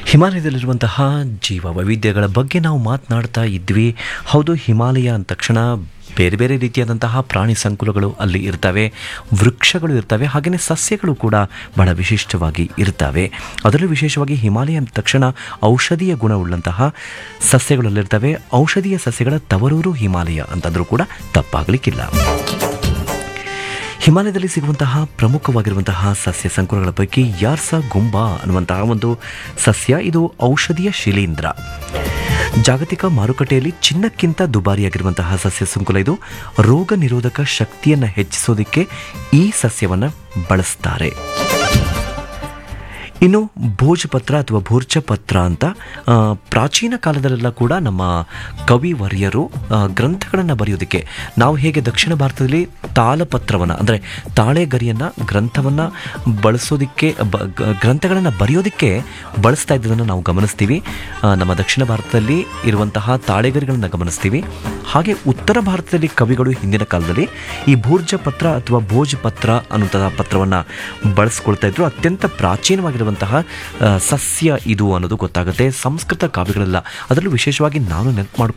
ಹಿಮಾಲಯದಲ್ಲಿರುವಂತಹ ಜೀವ ವೈವಿಧ್ಯಗಳ ಬಗ್ಗೆ ನಾವು ಮಾತನಾಡ್ತಾ ಇದ್ವಿ ಹೌದು ಹಿಮಾಲಯ ಅಂದ ತಕ್ಷಣ ಬೇರೆ ಬೇರೆ ರೀತಿಯಾದಂತಹ ಪ್ರಾಣಿ ಸಂಕುಲಗಳು ಅಲ್ಲಿ ಇರ್ತವೆ ವೃಕ್ಷಗಳು ಇರ್ತವೆ ಹಾಗೆಯೇ ಸಸ್ಯಗಳು ಕೂಡ ಬಹಳ ವಿಶಿಷ್ಟವಾಗಿ ಇರ್ತವೆ ಅದರಲ್ಲೂ ವಿಶೇಷವಾಗಿ ಹಿಮಾಲಯ ಅಂದ ತಕ್ಷಣ ಔಷಧೀಯ ಗುಣವುಳ್ಳಂತಹ ಸಸ್ಯಗಳಲ್ಲಿರ್ತವೆ ಔಷಧೀಯ ಸಸ್ಯಗಳ ತವರೂರು ಹಿಮಾಲಯ ಅಂತಂದರೂ ಕೂಡ ತಪ್ಪಾಗಲಿಕ್ಕಿಲ್ಲ ಹಿಮಾಲಯದಲ್ಲಿ ಸಿಗುವಂತಹ ಪ್ರಮುಖವಾಗಿರುವಂತಹ ಸಸ್ಯ ಸಂಕುಲಗಳ ಪೈಕಿ ಯಾರ್ಸ ಗುಂಬಾ ಅನ್ನುವಂತಹ ಒಂದು ಸಸ್ಯ ಇದು ಔಷಧೀಯ ಶಿಲೀಂಧ್ರ ಜಾಗತಿಕ ಮಾರುಕಟ್ಟೆಯಲ್ಲಿ ಚಿನ್ನಕ್ಕಿಂತ ದುಬಾರಿಯಾಗಿರುವಂತಹ ಸಸ್ಯ ಸಂಕುಲ ಇದು ರೋಗ ನಿರೋಧಕ ಶಕ್ತಿಯನ್ನು ಹೆಚ್ಚಿಸೋದಕ್ಕೆ ಈ ಸಸ್ಯವನ್ನು ಬಳಸ್ತಾರೆ ಇನ್ನು ಭೋಜಪತ್ರ ಅಥವಾ ಭೋರ್ಚಪತ್ರ ಅಂತ ಆ, ಪ್ರಾಚೀನ ಕಾಲದಲ್ಲೆಲ್ಲ ಕೂಡ ನಮ್ಮ ಕವಿ ವರ್ಯರು ಗ್ರಂಥಗಳನ್ನು ಬರೆಯೋದಕ್ಕೆ ನಾವು ಹೇಗೆ ದಕ್ಷಿಣ ಭಾರತದಲ್ಲಿ ತಾಳಪತ್ರವನ್ನು ಅಂದರೆ ತಾಳೆಗರಿಯನ್ನು ಗ್ರಂಥವನ್ನು ಬಳಸೋದಕ್ಕೆ ಬ ಗ್ರಂಥಗಳನ್ನು ಬರೆಯೋದಕ್ಕೆ ಬಳಸ್ತಾ ಇದ್ದದನ್ನು ನಾವು ಗಮನಿಸ್ತೀವಿ ಆ, ನಮ್ಮ ದಕ್ಷಿಣ ಭಾರತದಲ್ಲಿ ಇರುವಂತಹ ತಾಳೆಗರಿಗಳನ್ನು ಗಮನಿಸ್ತೀವಿ ಹಾಗೆ ಉತ್ತರ ಭಾರತದಲ್ಲಿ ಕವಿಗಳು ಹಿಂದಿನ ಕಾಲದಲ್ಲಿ ಈ ಭೂರ್ಜ ಪತ್ರ ಅಥವಾ ಭೋಜಪತ್ರ ಅನ್ನುವಂತಹ ಪತ್ರವನ್ನು ಬಳಸ್ಕೊಳ್ತಾ ಇದ್ರು ಅತ್ಯಂತ ಪ್ರಾಚೀನವಾಗಿರುವಂತಹ ಆ, ಸಸ್ಯ ಇದು ಅನ್ನೋದು ಗೊತ್ತಾಗುತ್ತೆ ಸಂಸ್ಕೃತ ಕಾವ್ಯಗಳೆಲ್ಲ ಅದರಲ್ಲೂ ವಿಶೇಷವಾಗಿ ನಾನು ನೆನಪು